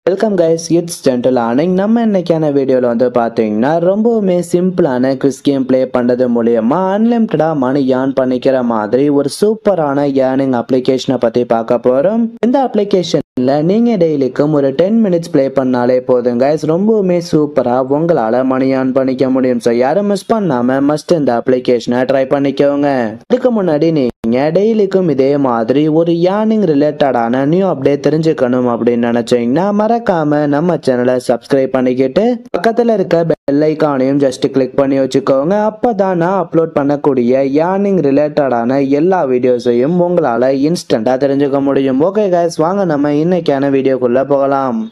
welcome guys it's ஜென்டல் ஆனிங் நம்ம இன்னைக்கான வீடியோவில் வந்து பார்த்தீங்கன்னா ரொம்பவுமே சிம்பிளான குவிஸ் கேம் ப்ளே பண்ணுறது மூலியமா அன்லிமிட்டடாக மணி ஏர்ன் பண்ணிக்கிற மாதிரி ஒரு சூப்பரான ஏர்னிங் அப்ளிகேஷனை பற்றி பார்க்க போகிறோம் இந்த அப்ளிகேஷனில் நீங்கள் டெய்லிக்கும் ஒரு டென் மினிட்ஸ் ப்ளே பண்ணாலே போதும் கைஸ் ரொம்பவுமே சூப்பராக உங்களால் மணி ஏர்ன் பண்ணிக்க முடியும் ஸோ யாரும் மிஸ் பண்ணாமல் மஸ்ட் இந்த அப்ளிகேஷனை ட்ரை பண்ணிக்கோங்க இதுக்கு முன்னாடி நீங்க டெய்லிக்கும் இதே மாதிரி ஒரு ஏர்னிங் ரிலேட்டடான நியூ அப்டேட் தெரிஞ்சுக்கணும் அப்படின்னு நினைச்சீங்கன்னா மறக்காம நம்ம சேனலை சப்ஸ்கிரைப் பண்ணிக்கிட்டு பக்கத்துல இருக்க பெல் ஐக்கானையும் ஜஸ்ட் கிளிக் பண்ணி வச்சுக்கோங்க அப்பதான் நான் அப்லோட் பண்ணக்கூடிய ஏர்னிங் ரிலேட்டடான எல்லா வீடியோஸையும் உங்களால இன்ஸ்டண்டா தெரிஞ்சுக்க முடியும் ஓகே guys வாங்க நம்ம இன்னைக்கான வீடியோக்குள்ள போகலாம்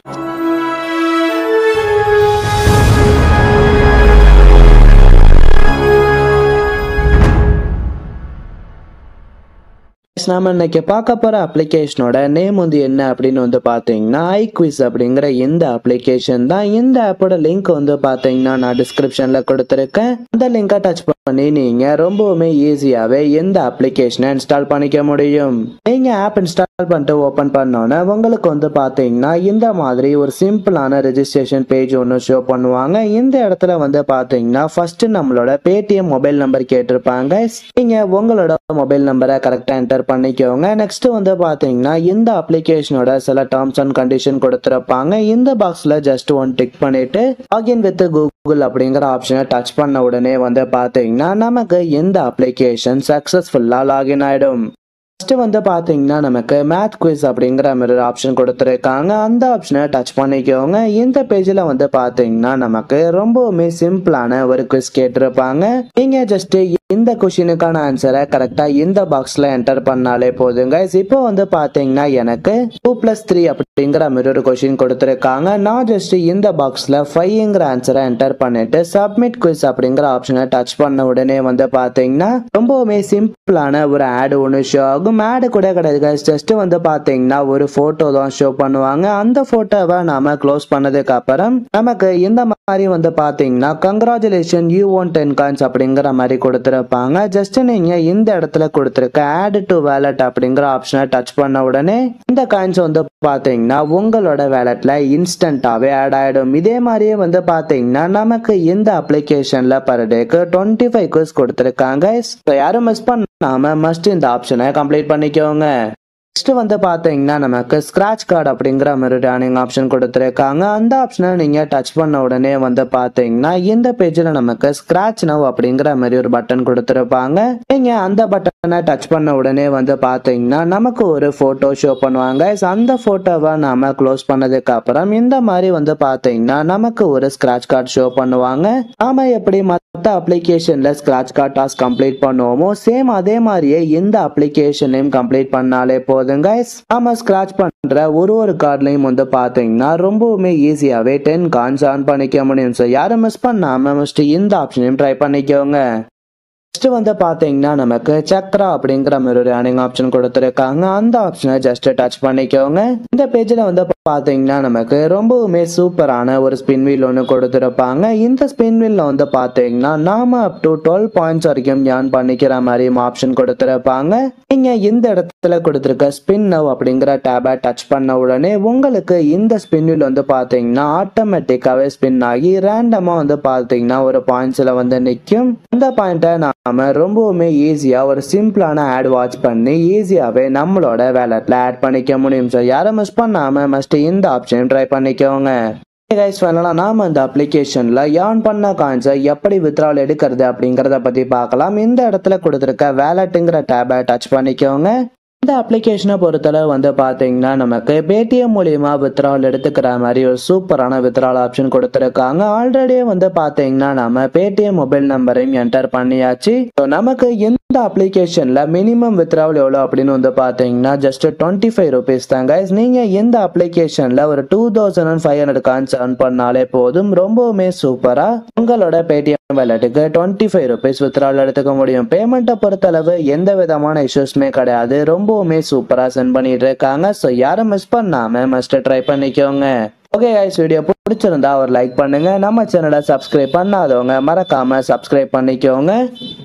நாம இன்னைக்கு பார்க்க போற அப்ளிகேஷனோட நேம் வந்து என்ன அப்படின்னு வந்து பாத்தீங்கன்னா ஐக்விஸ் அப்படிங்கிற இந்த அப்ளிகேஷன் தான் இந்த ஆப்போட லிங்க் வந்து பாத்தீங்கன்னா நான் டிஸ்கிரிப்ஷன்ல கொடுத்துருக்கேன் அந்த லிங்கை டச் பண்ணி நீங்க ரொம்பவுமே ஈஸியாவே இந்த அப்ளிகேஷனை இன்ஸ்டால் பண்ணிக்க முடியும் நீங்க ஆப் இன்ஸ்டால் பண்ணிட்டு ஓபன் பண்ணோன்னே உங்களுக்கு வந்து பாத்தீங்கன்னா இந்த மாதிரி ஒரு சிம்பிளான ரெஜிஸ்ட்ரேஷன் பேஜ் ஒன்று ஷோ பண்ணுவாங்க இந்த இடத்துல வந்து பாத்தீங்கன்னா ஃபர்ஸ்ட் நம்மளோட பேடிஎம் மொபைல் நம்பர் கேட்டிருப்பாங்க நீங்க உங்களோட மொபைல் நம்பரை கரெக்டா என்டர் பண்ணிக்கோங்க நெக்ஸ்ட் வந்து பாத்தீங்கன்னா இந்த அப்ளிகேஷனோட சில டேர்ம்ஸ் அண்ட் கண்டிஷன் கொடுத்துருப்பாங்க இந்த பாக்ஸ்ல ஜஸ்ட் ஒன் டிக் பண்ணிட்டு லாகின் வித் கூகுள் அப்படிங்கிற ஆப்ஷனை டச் பண்ண உடனே வந்து பாத்தீங்கன்னா நமக்கு இந்த அப்ளிகேஷன் சக்சஸ்ஃபுல்லா லாகின் ஆயிடும் ஃபர்ஸ்ட் வந்து பாத்தீங்கன்னா நமக்கு மேத் குவிஸ் அப்படிங்கிற மாதிரி ஒரு ஆப்ஷன் கொடுத்துருக்காங்க அந்த ஆப்ஷனை டச் பண்ணிக்கோங்க இந்த பேஜ்ல வந்து பாத்தீங்கன்னா நமக்கு ரொம்பவுமே சிம்பிளான ஒரு குவிஸ் கேட்டிருப்பாங்க நீங்க ஜஸ்ட் இந்த கொஷினுக்கான ஆன்சரை கரெக்டா இந்த பாக்ஸ்ல என்டர் பண்ணாலே போதுங்க இப்போ வந்து பாத்தீங்கன்னா எனக்கு டூ பிளஸ் த்ரீ அப்படிங்கிற மாதிரி ஒரு கொஷின் கொடுத்துருக்காங்க நான் ஜஸ்ட் இந்த பாக்ஸ்ல ஃபைவ்ங்கிற ஆன்சரை என்டர் பண்ணிட்டு சப்மிட் குவிஸ் அப்படிங்கிற ஆப்ஷனை டச் பண்ண உடனே வந்து பாத்தீங்கன்னா ரொம்பவுமே சிம்பிளான ஒரு ஆடு ஒன்று ஷோ ஆகும் ஆடு கூட கிடையாது ஜஸ்ட் வந்து பாத்தீங்கன்னா ஒரு போட்டோ தான் ஷோ பண்ணுவாங்க அந்த போட்டோவை நாம க்ளோஸ் பண்ணதுக்கு அப்புறம் நமக்கு இந்த மாதிரி வந்து பாத்தீங்கன்னா congratulation you won ten coins அப்படிங்கிற மாதிரி கொடுத்துருப்பாங்க ஜஸ்ட் நீங்க இந்த இடத்துல கொடுத்துருக்க ஆட் டு வேலட் அப்படிங்கிற ஆப்ஷனை டச் பண்ண உடனே இந்த காயின்ஸ் வந்து பாத்தீங்கன்னா உங்களோட வேலட்ல இன்ஸ்டன்டாவே ஆட் ஆயிடும் இதே மாதிரியே வந்து பாத்தீங்கன்னா நமக்கு இந்த அப்ளிகேஷன்ல பர் டேக்கு டுவெண்ட்டி ஃபைவ் கோர்ஸ் கொடுத்துருக்காங்க So யாரும் மிஸ் பண்ணாம மஸ்ட் இந்த ஆப்ஷனை கம்ப்ளீட் பண்ணிக்கோங்க நெக்ஸ்ட் வந்து பாத்தீங்கன்னா நமக்கு ஸ்கிராச் கார்டு அப்படிங்கிற மாதிரி டேர்னிங் ஆப்ஷன் கொடுத்துருக்காங்க அந்த ஆப்ஷனை நீங்க டச் பண்ண உடனே வந்து பாத்தீங்கன்னா இந்த பேஜ்ல நமக்கு ஸ்கிராச் நவ் அப்படிங்கிற மாதிரி ஒரு பட்டன் கொடுத்துருப்பாங்க நீங்க அந்த பட்டனை டச் பண்ண உடனே வந்து பாத்தீங்கன்னா நமக்கு ஒரு போட்டோ ஷோ பண்ணுவாங்க So, அந்த போட்டோவை நாம க்ளோஸ் பண்ணதுக்கு அப்புறம் இந்த மாதிரி வந்து பாத்தீங்கன்னா நமக்கு ஒரு ஸ்கிராச் கார்டு ஷோ பண்ணுவாங்க நாம எப்படி மற்ற அப்ளிகேஷன்ல ஸ்கிராச் கார்டு டாஸ்க் கம்ப்ளீட் பண்ணுவோமோ சேம் அதே மாதிரியே இந்த அப்ளிகேஷனையும் கம்ப்ளீட் பண்ணாலே போதும் கைஸ் நாம ஸ்கிராச் பண்ற ஒரு ஒரு கார்ட்லயும் வந்து பாத்தீங்கன்னா ரொம்பவுமே ஈஸியாவே டென் கார்ட்ஸ் ஆன் பண்ணிக்க முடியும் ஸோ யாரும் மிஸ் பண்ணாம ஃபர்ஸ்ட் இந்த ஆப்ஷனையும் ட்ரை பண்ணிக்கோங்க நெக்ஸ்ட் வந்து பாத்தீங்கன்னா நமக்கு சக்ரா அப்படிங்கிற மாதிரி ஒரு ஏர்னிங் ஆப்ஷன் கொடுத்துருக்காங்க அந்த ஆப்ஷனை ஜஸ்ட் டச் பண்ணிக்கோங்க இந்த பேஜ்ல வந்து பாத்தீங்கன்னா நமக்கு ரொம்பவுமே சூப்பரான ஒரு ஸ்பின் வீல் ஒன்று கொடுத்துருப்பாங்க இந்த ஸ்பின் வீல்ல வந்து பாத்தீங்கன்னா நாம அப் டு டுவெல் பாயிண்ட்ஸ் வரைக்கும் ஏர்ன் பண்ணிக்கிற மாதிரி ஆப்ஷன் கொடுத்துருப்பாங்க நீங்க இந்த இடத்துல கொடுத்துருக்க ஸ்பின் நவ் அப்படிங்கிற டேபை டச் பண்ண உடனே உங்களுக்கு இந்த ஸ்பின் வீல் வந்து பாத்தீங்கன்னா ஆட்டோமேட்டிக்காவே ஸ்பின் ஆகி ரேண்டமா வந்து பாத்தீங்கன்னா ஒரு பாயிண்ட்ஸ்ல வந்து நிற்கும் அந்த பாயிண்ட்டை நாம ரொம்பவுமே ஈஸியா ஒரு சிம்பிளான ஆட் வாட்ச் பண்ணி ஈஸியாவே நம்மளோட வேலட்ல ஆட் பண்ணிக்க முடியும் ஸோ யாரும் மிஸ் பண்ணாம மஸ்ட் இந்த ஆப்ஷன் ட்ரை பண்ணிக்கோங்க கைஸ் ஃபைனலாக நாம் இந்த அப்ளிகேஷனில் ஏர்ன் பண்ண காயின்ஸை எப்படி வித்ரால் எடுக்கிறது அப்படிங்கிறத பற்றி பார்க்கலாம் இந்த இடத்துல கொடுத்துருக்க வேலட்டுங்கிற டேபை டச் பண்ணிக்கோங்க இந்த அப்ளிகேஷனை பொறுத்தளவு வந்து பார்த்தீங்கன்னா நமக்கு பேடிஎம் மூலியமா வித்ரால் எடுத்துக்கிற மாதிரி ஒரு சூப்பரான வித்ரால் ஆப்ஷன் கொடுத்துருக்காங்க ஆல்ரெடியே வந்து பார்த்தீங்கன்னா நம்ம பேடிஎம் மொபைல் நம்பரையும் என்டர் பண்ணியாச்சு ஸோ நமக்கு இந்த அப்ளிகேஷன்ல மினிமம் வித்ராவல் எவ்வளோ அப்படின்னு வந்து பார்த்தீங்கன்னா ஜஸ்ட் டுவெண்ட்டி ஃபைவ் ருபீஸ் தான் கைஸ் நீங்க இந்த அப்ளிகேஷன்ல ஒரு two thousand and five hundred coins earn பண்ணாலே போதும் ரொம்பவுமே சூப்பரா உங்களோட பேடிஎம் வேலட்டுக்கு டுவெண்ட்டி ஃபைவ் ருபீஸ் வித்ரால் எடுத்துக்க முடியும் பேமெண்ட்டை பொறுத்தளவு எந்த விதமான இஷ்யூஸ்மே கிடையாது ரொம்பவுமே சூப்பரா சென்ட் பண்ணிட்டு இருக்காங்க ஸோ யாரும் மிஸ் பண்ணாம மஸ்ட் ட்ரை பண்ணிக்கோங்க ஓகே கைஸ் வீடியோ பிடிச்சிருந்தா ஒரு லைக் பண்ணுங்க நம்ம சேனலை சப்ஸ்கிரைப் பண்ணாதவங்க மறக்காம சப்ஸ்கிரைப் பண்ணிக்கோங்க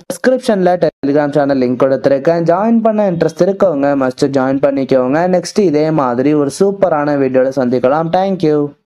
டிஸ்கிரிப்ஷன்ல டெலிகிராம் சேனல் லிங்க் கொடுத்துருக்கேன் ஜாயின் பண்ண இன்ட்ரெஸ்ட் இருக்கவங்க மஸ்ட் ஜாயின் பண்ணிக்கோங்க நெக்ஸ்ட் இதே மாதிரி ஒரு சூப்பரான வீடியோல சந்திக்கலாம் தேங்க்யூ